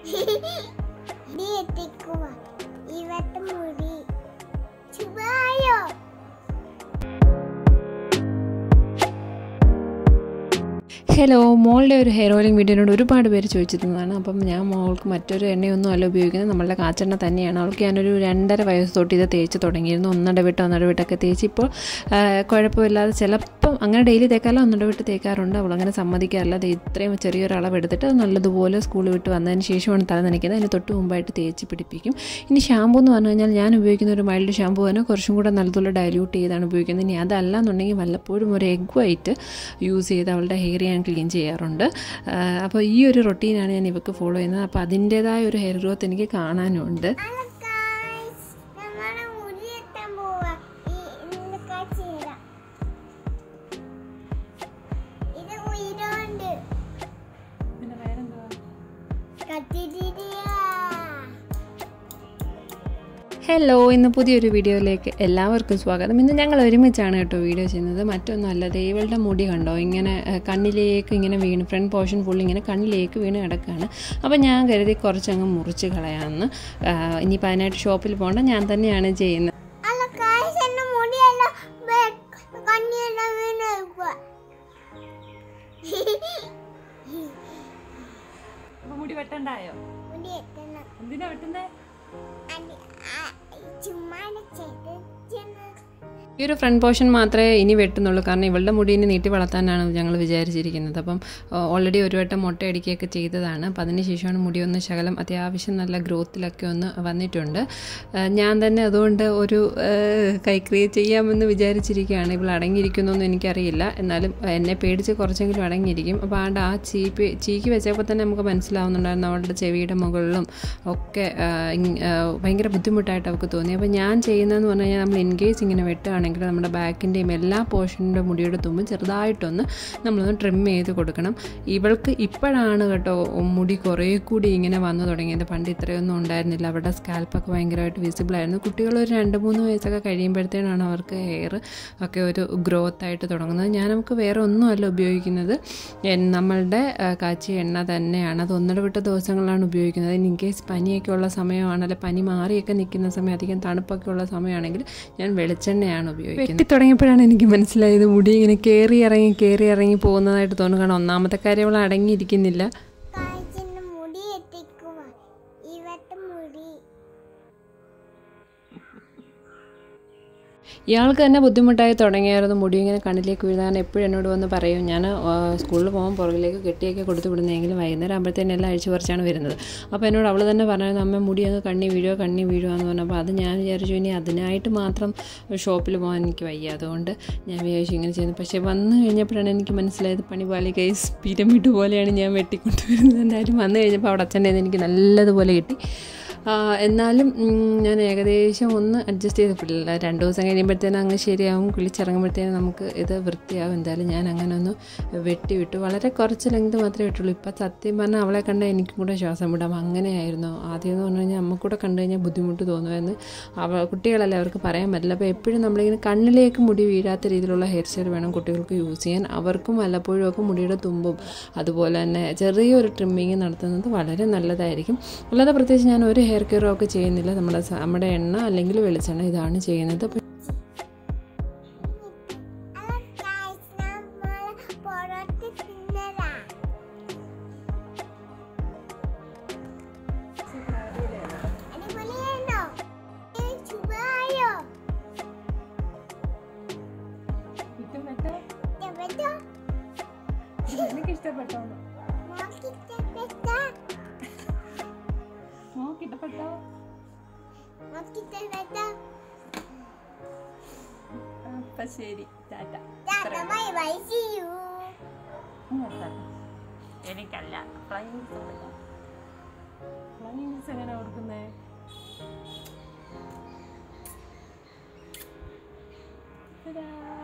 നീ എത്തിക്കുക ഇവത്തെ മുടി ചുവായോ ഹലോ മോളുടെ ഒരു ഹെയർ ഓയിലിംഗ് വീഡിയോനോട് ഒരുപാട് പേര് ചോദിച്ചിരുന്നതാണ് അപ്പം ഞാൻ മോൾക്ക് മറ്റൊരു എണ്ണയൊന്നും അല്ല ഉപയോഗിക്കുന്നത് നമ്മളുടെ കാച്ചെണ്ണ തന്നെയാണ് അവൾക്ക് ഞാനൊരു രണ്ടര വയസ്സ് തൊട്ട് ഇത് തേച്ച് തുടങ്ങിയിരുന്നു ഒന്നര വിട്ട് ഒന്നര വിട്ടൊക്കെ തേച്ച് ഇപ്പോൾ ആ, കുഴപ്പമില്ലാതെ ചിലപ്പം അങ്ങനെ ഡെയിലി തേക്കാറില്ല ഒന്നര വിട്ട് തേക്കാറുണ്ട് അവൾ അങ്ങനെ സമ്മതിക്കാറില്ല അത് ഇത്രയും ചെറിയൊരു അളവ് എടുത്തിട്ട് അത് നല്ലതുപോലെ സ്കൂൾ വിട്ട് വന്നതിന് ശേഷമാണ് തല നനയ്ക്കുന്നത് അതിന് തൊട്ട് മുമ്പായിട്ട് തേച്ച് പിടിപ്പിക്കും ഇനി ഷാമ്പൂ എന്ന് പറഞ്ഞു കഴിഞ്ഞാൽ ഞാൻ ഉപയോഗിക്കുന്ന ഒരു മൈൽഡ് ഷാമ്പൂ തന്നെ കുറച്ചും കൂടെ നല്ലതുപോലെ ഡൈല്യൂട്ട് ചെയ്താണ് ഉപയോഗിക്കുന്നത് ഇനി അതല്ല എന്നുണ്ടെങ്കിൽ വല്ലപ്പോഴും ഒരു എഗ് വൈറ്റ് യൂസ് ചെയ്ത് അവളുടെ ഹെയർ ഞാൻ ക്ലീൻ ചെയ്യാറുണ്ട് ആ, അപ്പോൾ ഈ ഒരു റൊട്ടീനാണ് ഞാൻ ഇവക്ക് ഫോളോ ചെയ്യുന്നത് അപ്പോൾ അതിൻ്റേതായ ഒരു ഹെയർ ഗ്രോത്ത് എനിക്ക് കാണാനുണ്ട് ഹലോ ഗായ്സ് നമ്മളെ മുടി എത്താൻ പോവാ ഈ ഇന്ന് കാച്ചില്ല ഇത് ഉയരുണ്ട് കത്തിരിയാ ഹലോ ഇന്ന് പുതിയൊരു വീഡിയോയിലേക്ക് എല്ലാവർക്കും സ്വാഗതം ഇന്ന് ഞങ്ങൾ ഒരുമിച്ചാണ് കേട്ടോ വീഡിയോ ചെയ്യുന്നത് മറ്റൊന്നുമല്ല ദൈവളുടെ മുടി കണ്ടോ ഇങ്ങനെ ഏഹ്, കണ്ണിലേക്ക് ഇങ്ങനെ വീണ് ഫ്രണ്ട് പോർഷൻ ഫുൾ ഇങ്ങനെ കണ്ണിലേക്ക് വീണ് കിടക്കുകയാണ് അപ്പോൾ ഞാൻ കരുതി കുറച്ചങ്ങ് മുറിച്ച് കളയാമെന്ന് ആഹ്, ഇനിയിപ്പോൾ അതിനായിട്ട് ഷോപ്പിൽ പോകണ്ട ഞാൻ തന്നെയാണ് ചെയ്യുന്നത് ഹലോ ഗായ്സ് എന്റെ മുടിയെല്ലാം കണ്ണിയെല്ലാം വീണ് വെക്കുക മുടി വെട്ടണ്ടായോ മുടി എത്തണം എന്തിനാ വെട്ടുന്നേ അടി ആ ചുമ്മാ ചെയ്ത് ചെന്ന് ഈ ഒരു ഫ്രണ്ട് പോർഷൻ മാത്രമേ ഇനി വെട്ടുന്നുള്ളൂ കാരണം ഇവളുടെ മുടി ഇനി നീട്ടി വളർത്താനാണ് ഞങ്ങൾ വിചാരിച്ചിരിക്കുന്നത് അപ്പം ഓൾറെഡി ഒരു വട്ടം മുട്ടയടിക്കുകയൊക്കെ ചെയ്തതാണ് അപ്പം അതിന് ശേഷമാണ് മുടി ഒന്ന് ശകലം അത്യാവശ്യം നല്ല ഗ്രോത്തിലൊക്കെ ഒന്ന് വന്നിട്ടുണ്ട് ആ, ഞാൻ തന്നെ അതുകൊണ്ട് ഒരു ആ, കൈക്രിയ ചെയ്യാമെന്ന് വിചാരിച്ചിരിക്കുകയാണ് ഇവൾ അടങ്ങിയിരിക്കുന്നൊന്നും എനിക്കറിയില്ല എന്നാലും എന്നെ പേടിച്ച് കുറച്ചെങ്കിലും അടങ്ങിയിരിക്കും അപ്പോൾ ആണ്ട് ആ ചീപ്പി ചീക്കി വെച്ചപ്പോൾ തന്നെ നമുക്ക് മനസ്സിലാവുന്നുണ്ടായിരുന്നു അവളുടെ ചെവിയുടെ മുകളിലും ഒക്കെ ആ, ഇങ്- ആ, ഭയങ്കര ബുദ്ധിമുട്ടായിട്ട് അവൾക്ക് തോന്നി അപ്പോൾ ഞാൻ ചെയ്യുന്നതെന്ന് പറഞ്ഞു കഴിഞ്ഞാൽ നമ്മൾ ഇൻ കേസ് ഇങ്ങനെ വെട്ടുകയാണെങ്കിൽ നമ്മുടെ ബാക്കിൻ്റെയും എല്ലാ പോർഷൻ്റെ മുടിയുടെ തുമ്പും ചെറുതായിട്ടൊന്ന് നമ്മളൊന്ന് ട്രിം ചെയ്ത് കൊടുക്കണം ഇവൾക്ക് ഇപ്പോഴാണ് കേട്ടോ മുടി കുറേ കൂടി ഇങ്ങനെ വന്നു തുടങ്ങിയത് പണ്ട് ഇത്രയൊന്നും ഉണ്ടായിരുന്നില്ല അവരുടെ സ്കാൽപ്പൊക്കെ ഭയങ്കരമായിട്ട് വിസിബിൾ ആയിരുന്നു കുട്ടികൾ ഒരു രണ്ട് മൂന്ന് വയസ്സൊക്കെ കഴിയുമ്പോഴത്തേനാണ് അവർക്ക് ഹെയർ ഒക്കെ ഒരു ഗ്രോത്ത് ആയിട്ട് തുടങ്ങുന്നത് ഞാൻ നമുക്ക് വേറെ ഒന്നുമല്ല ഉപയോഗിക്കുന്നത് എൻ- നമ്മളുടെ ആ, കാച്ചിയ എണ്ണ തന്നെയാണ് അത് ഒന്നര വിട്ട ദിവസങ്ങളാണ് ഉപയോഗിക്കുന്നത് ഇൻ കേസ് പനിയൊക്കെ ഉള്ള സമയമാണ് അല്ലെങ്കിൽ പനി മാറിയൊക്കെ നിൽക്കുന്ന സമയം അധികം തണുപ്പൊക്കെ ഉള്ള സമയമാണെങ്കിൽ ഞാൻ വെളിച്ചെണ്ണയാണ് ഉപയോഗിക്കുന്നത് വെട്ടി തുടങ്ങിയപ്പോഴാണ് എനിക്ക് മനസ്സിലായത് മുടി ഇങ്ങനെ കയറി ഇറങ്ങി കയറി ഇറങ്ങി പോകുന്നതായിട്ട് തോന്നുന്നു കാരണം ഒന്നാമത്തെ കാര്യം അവൾ അടങ്ങിയിരിക്കുന്നില്ല കാഴ്ചന്റെ മുടി എത്തിക്കുക ഇവത്തെ മുടി ഇയാൾക്ക് തന്നെ ബുദ്ധിമുട്ടായി തുടങ്ങിയായിരുന്നു മുടി ഇങ്ങനെ കണ്ണിലേക്ക് വീഴാൻ എപ്പോഴും എന്നോട് വന്ന് പറയും ഞാൻ ആ, സ്കൂളിൽ പോകുമ്പോൾ പുറകിലേക്ക് കെട്ടിയൊക്കെ കൊടുത്ത് വിടുന്നെങ്കിലും വൈകുന്നേരം ആകുമ്പോഴത്തേനും എല്ലാം അഴിച്ചു പറിച്ചാണ് വരുന്നത് അപ്പോൾ എന്നോട് അവൾ തന്നെ പറഞ്ഞായിരുന്നു അമ്മ മുടി അങ്ങ് കണ്ണി വീഴുക കണ്ണി വീഴുക എന്ന് പറഞ്ഞപ്പോൾ അത് ഞാൻ വിചാരിച്ചു ഇനി അതിനായിട്ട് മാത്രം ഷോപ്പിൽ പോകാൻ എനിക്ക് വയ്യ അതുകൊണ്ട് ഞാൻ വിചാരിച്ചു ഇങ്ങനെ ചെയ്യുന്നു പക്ഷേ വന്നു കഴിഞ്ഞപ്പോഴാണ് എനിക്ക് മനസ്സിലായത് പണിപാലി കൈസ് പിരമിഡ് പോലെയാണ് ഞാൻ വെട്ടിക്കൊണ്ടുവരുന്നത് എന്തായാലും വന്നു കഴിഞ്ഞപ്പോൾ അവിടെ അച്ഛൻ്റെ കയ്യിൽ നിന്ന് എനിക്ക് നല്ലതുപോലെ കിട്ടി ആ, എന്നാലും ഉം, ഞാൻ ഏകദേശം ഒന്ന് അഡ്ജസ്റ്റ് ചെയ്തിട്ടില്ല രണ്ട് ദിവസം കഴിയുമ്പോഴത്തേനും അങ്ങ് ശരിയാവും കുളിച്ചിറങ്ങുമ്പോഴത്തേനും നമുക്ക് ഇത് വൃത്തിയാവും എന്തായാലും ഞാൻ അങ്ങനെ ഒന്ന് വെട്ടി വിട്ടു വളരെ കുറച്ച് ലെങ്ത് മാത്രമേ വിട്ടുള്ളൂ ഇപ്പം സത്യം പറഞ്ഞാൽ അവളെ കണ്ടാൽ എനിക്കും കൂടെ ശ്വാസം വിടാം അങ്ങനെയായിരുന്നു ആദ്യം എന്ന് പറഞ്ഞു കഴിഞ്ഞാൽ അമ്മക്കൂടെ കണ്ടു കഴിഞ്ഞാൽ ബുദ്ധിമുട്ട് തോന്നുമായിരുന്നു അവ കുട്ടികളല്ലേ അവർക്ക് പറയാൻ പറ്റില്ല അപ്പോൾ എപ്പോഴും നമ്മളിങ്ങനെ കണ്ണിലേക്ക് മുടി വീഴാത്ത രീതിയിലുള്ള ഹെയർ സ്റ്റൈൽ വേണം കുട്ടികൾക്ക് യൂസ് ചെയ്യാൻ അവർക്കും വല്ലപ്പോഴും ഒക്കെ മുടിയുടെ തുമ്പും അതുപോലെ തന്നെ ചെറിയൊരു ട്രിമ്മിങ് നടത്തുന്നത് വളരെ നല്ലതായിരിക്കും അല്ലാതെ പ്രത്യേകിച്ച് ഞാൻ ഒരു ഹെയർ കെയറോ ഒക്കെ ചെയ്യുന്നില്ല നമ്മുടെ സ- നമ്മുടെ എണ്ണ അല്ലെങ്കിൽ വെളിച്ചെണ്ണ ഇതാണ് ചെയ്യുന്നത് അപ്പോൾ ഹലോ ഗായ്സ് നമ്മളെ പുറത്ത് തിന്നലാ അടിപൊളിയാണോ ഏ, ചുവായോ ഇഷ്ടപ്പെട്ടോ? എനിക്ക് ഇഷ്ടപ്പെട്ടോ നോക്കിയിഷ്ടപ്പെട്ടോ? നോക്കിട്ടപ്പെട്ടോ നോക്കിയിഷ്ടപ്പെട്ടോ? അപ്പം ശരി tata tata, bye bye, see you. എനിക്കല്ല ഫ്ലൈങ് ഫ്ലൈങ് എങ്ങനെ കൊടുക്കുന്നേ Ta-da!